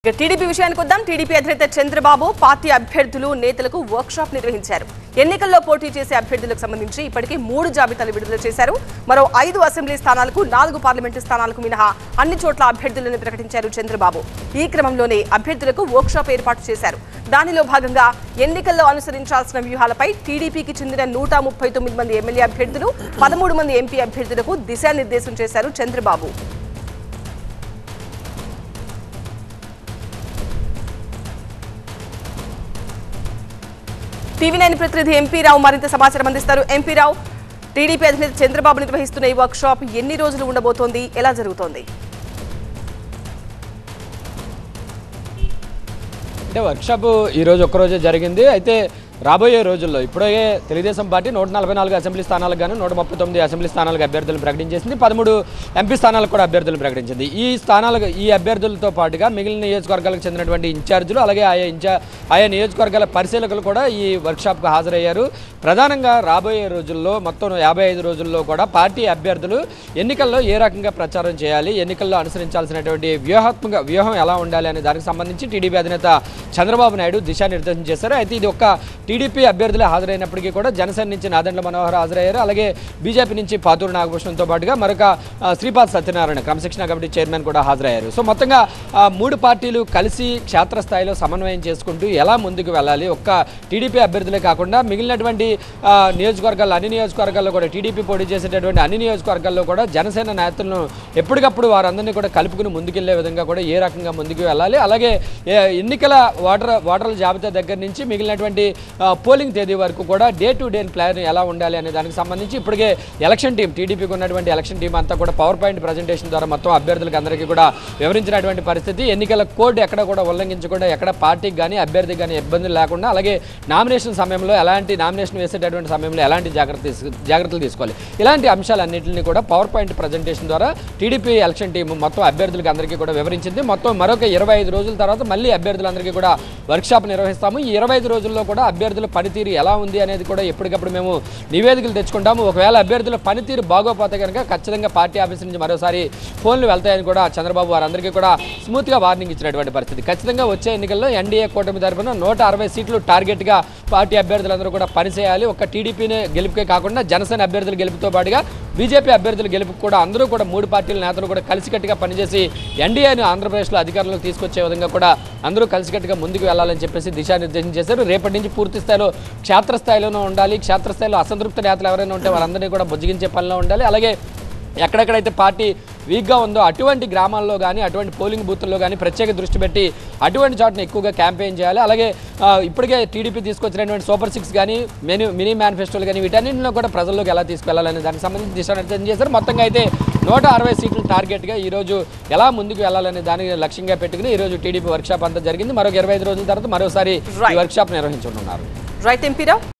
ఇక టీడీపీ విషయానికి వద్దాం టీడీపీ అధినేత చంద్రబాబు పార్టీ అభ్యర్థులు నేతలకు వర్క్ షాప్ నిర్వహించారు ఎన్నికల్లో పోటీ చేసే అభ్యర్థులకు సంబంధించి ఇప్పటికే మూడు జాబితాలు విడుదల చేశారు మరో ఐదు అసెంబ్లీ స్థానాలకు నాలుగు పార్లమెంటు స్థానాలకు మినహా అన్ని చోట్ల అభ్యర్థులను ప్రకటించారు చంద్రబాబు ఈ క్రమంలోనే అభ్యర్థులకు వర్క్ షాప్ ఏర్పాటు చేశారు దానిలో భాగంగా ఎన్నికల్లో అనుసరించాల్సిన వ్యూహాలపై టీడీపీకి చెందిన నూట ముప్పై తొమ్మిది మంది ఎమ్మెల్యే అభ్యర్థులు పదమూడు మంది ఎంపీ అభ్యర్థులకు దిశానిర్దేశం చేశారు చంద్రబాబు టీవీ నైన్ ప్రతినిధి ఎంపీ రావు మరింత సమాచారం అందిస్తారు ఎంపీ రావు టీడీపీ అధినేత చంద్రబాబు నిర్వహిస్తున్న ఈ వర్క్ షాప్ ఎన్ని రోజులు ఉండబోతోంది ఎలా జరుగుతోంది అంటే వర్క్షాప్ ఈ రోజు ఒక్కరోజే జరిగింది అయితే రాబోయే రోజుల్లో ఇప్పుడే తెలుగుదేశం పార్టీ నూట నలభై నాలుగు అసెంబ్లీ స్థానాలకు గాను నూట ముప్పై తొమ్మిది అసెంబ్లీ స్థానాలకు అభ్యర్థులను ప్రకటించేసింది పదమూడు ఎంపీ స్థానాలకు కూడా అభ్యర్థులను ప్రకటించింది ఈ స్థానాలకు ఈ అభ్యర్థులతో పాటుగా మిగిలిన నియోజకవర్గాలకు చెందినటువంటి ఇన్ఛార్జీలు అలాగే ఆయా ఇన్ఛా ఆయా నియోజకవర్గాల పరిశీలకులు కూడా ఈ వర్క్షాప్కు హాజరయ్యారు ప్రధానంగా రాబోయే రోజుల్లో మొత్తం యాభై ఐదు రోజుల్లో కూడా పార్టీ అభ్యర్థులు ఎన్నికల్లో ఏ రకంగా ప్రచారం చేయాలి ఎన్నికల్లో అనుసరించాల్సినటువంటి వ్యూహాత్మక వ్యూహం ఎలా ఉండాలి అనే దానికి సంబంధించి టీడీపీ అధినేత చంద్రబాబు నాయుడు దిశానిర్దేశం చేశారు అయితే ఇది ఒక్క టీడీపీ అభ్యర్థులు హాజరైనప్పటికీ కూడా జనసేన నుంచి నాదెండ్ల మనోహర్ హాజరయ్యారు అలాగే బీజేపీ నుంచి పాతూరు నాగభూషణంతో పాటుగా మరొక ఆ, శ్రీపాద్ సత్యనారాయణ క్రమశిక్షణ కమిటీ చైర్మన్ కూడా హాజరయ్యారు సో మొత్తంగా ఆ, మూడు పార్టీలు కలిసి క్షేత్రస్థాయిలో సమన్వయం చేసుకుంటూ ఎలా ముందుకు వెళ్ళాలి ఒక్క టీడీపీ అభ్యర్థులే కాకుండా మిగిలినటువంటి ఆ, నియోజకవర్గాల్లో అన్ని నియోజకవర్గాల్లో కూడా టీడీపీ పోటీ చేసేటటువంటి అన్ని నియోజకవర్గాల్లో కూడా జనసేన నేతలను ఎప్పటికప్పుడు వారందరినీ కూడా కలుపుకుని ముందుకెళ్లే విధంగా కూడా ఏ రకంగా ముందుకు వెళ్ళాలి అలాగే ఏ- ఎన్నికల ఓటర్ ఓటర్ల జాబితా దగ్గర నుంచి మిగిలినటువంటి ఆ, పోలింగ్ తేదీ వరకు కూడా డే టు డే ప్లాన్ ఎలా ఉండాలి అనే దానికి సంబంధించి ఇప్పటికే ఎలక్షన్ టీం టీడీపీకి ఉన్నటువంటి ఎలక్షన్ టీం అంతా కూడా పవర్ పాయింట్ ప్రజెంటేషన్ ద్వారా మొత్తం అభ్యర్థులకు అందరికీ కూడా వివరించినటువంటి పరిస్థితి ఎన్నికల కోడ్ ఎక్కడ కూడా ఉల్లంఘించకుండా ఎక్కడ పార్టీకి కానీ అభ్యర్థికి కానీ ఇబ్బందులు లేకుండా అలాగే నామినేషన్ సమయంలో ఎలాంటి నామినేషన్ వేసేటటువంటి సమయంలో ఎలాంటి జాగ్రత్త తీసు- జాగ్రత్తలు తీసుకోవాలి ఇలాంటి అంశాలన్నింటినీ కూడా పవర్ పాయింట్ ప్రజెంటేషన్ ద్వారా టీడీపీ ఎలక్షన్ టీం మొత్తం అభ్యర్థులకు అందరికీ కూడా వివరించింది మొత్తం మరొక ఇరవై ఐదు రోజుల తర్వాత మళ్ళీ అభ్యర్థులందరికీ కూడా వర్క్షాప్ నిర్వహిస్తాము ఈ ఇరవై ఐదు రోజుల్లో కూడా అభ్యర్థుల పనితీరు ఎలా ఉంది అనేది కూడా ఎప్పటికప్పుడు మేము నివేదికలు తెచ్చుకుంటాము ఒకవేళ అభ్యర్థుల పనితీరు బాగోపోతే కనుక ఖచ్చితంగా పార్టీ ఆఫీస్ నుంచి మరోసారి ఫోన్లు వెళ్తాయని కూడా చంద్రబాబు వారందరికీ కూడా స్మూత్గా వార్నింగ్ ఇచ్చినటువంటి పరిస్థితి ఖచ్చితంగా వచ్చే ఎన్నికల్లో ఎన్డీఏ కూటమి తరపున నూట అరవై సీట్లు టార్గెట్గా పార్టీ అభ్యర్థులందరూ కూడా పనిచేయాలి ఒక టీడీపీనే గెలుపుకే కాకుండా జనసేన అభ్యర్థుల గెలుపుతో పాటుగా బీజేపీ అభ్యర్థుల గెలుపు కూడా అందరూ కూడా మూడు పార్టీల నేతలు కూడా కలిసికట్టుగా పనిచేసి ఎన్డీఏను ఆంధ్రప్రదేశ్లో అధికారంలోకి తీసుకొచ్చే విధంగా కూడా అందరూ కలిసికట్టుగా ముందుకు వెళ్ళాలని చెప్పేసి దిశానిర్దేశం చేశారు రేపటి నుంచి పూర్తి స్థాయిలో క్షేత్రస్థాయిలోనూ ఉండాలి క్షేత్రస్థాయిలో అసంతృప్త నేతలు ఎవరైనా ఉంటే వారందరినీ కూడా బుజ్జగించే పనిలో ఉండాలి అలాగే ఎక్కడెక్కడైతే పార్టీ వీక్గా ఉందో అటువంటి గ్రామాల్లో కానీ అటువంటి పోలింగ్ బూత్ల్లో కానీ ప్రత్యేక దృష్టి పెట్టి అటువంటి చోటన ఎక్కువగా క్యాంపెయిన్ చేయాలి అలాగే ఆ, ఇప్పటికే టీడీపీ తీసుకొచ్చినటువంటి సూపర్ సిక్స్ కానీ మెనీ మినీ మేనిఫెస్టోలు కానీ వీటన్నింటిలో కూడా ప్రజల్లోకి ఎలా తీసుకెళ్లాలనే దానికి సంబంధించి దిశానిర్దేశం చేశారు మొత్తంగా అయితే నూట అరవై సీట్లు టార్గెట్గా ఈరోజు ఎలా ముందుకు వెళ్ళాలనే దానికి లక్ష్యంగా పెట్టుకుని ఈరోజు టీడీపీ వర్క్షాప్ అంతా జరిగింది మరొక ఇరవై ఐదు రోజుల తర్వాత మరోసారి ఈ Right. వర్క్షాప్ నిర్వహించనున్నారు రైట్ ఎంపీ రావు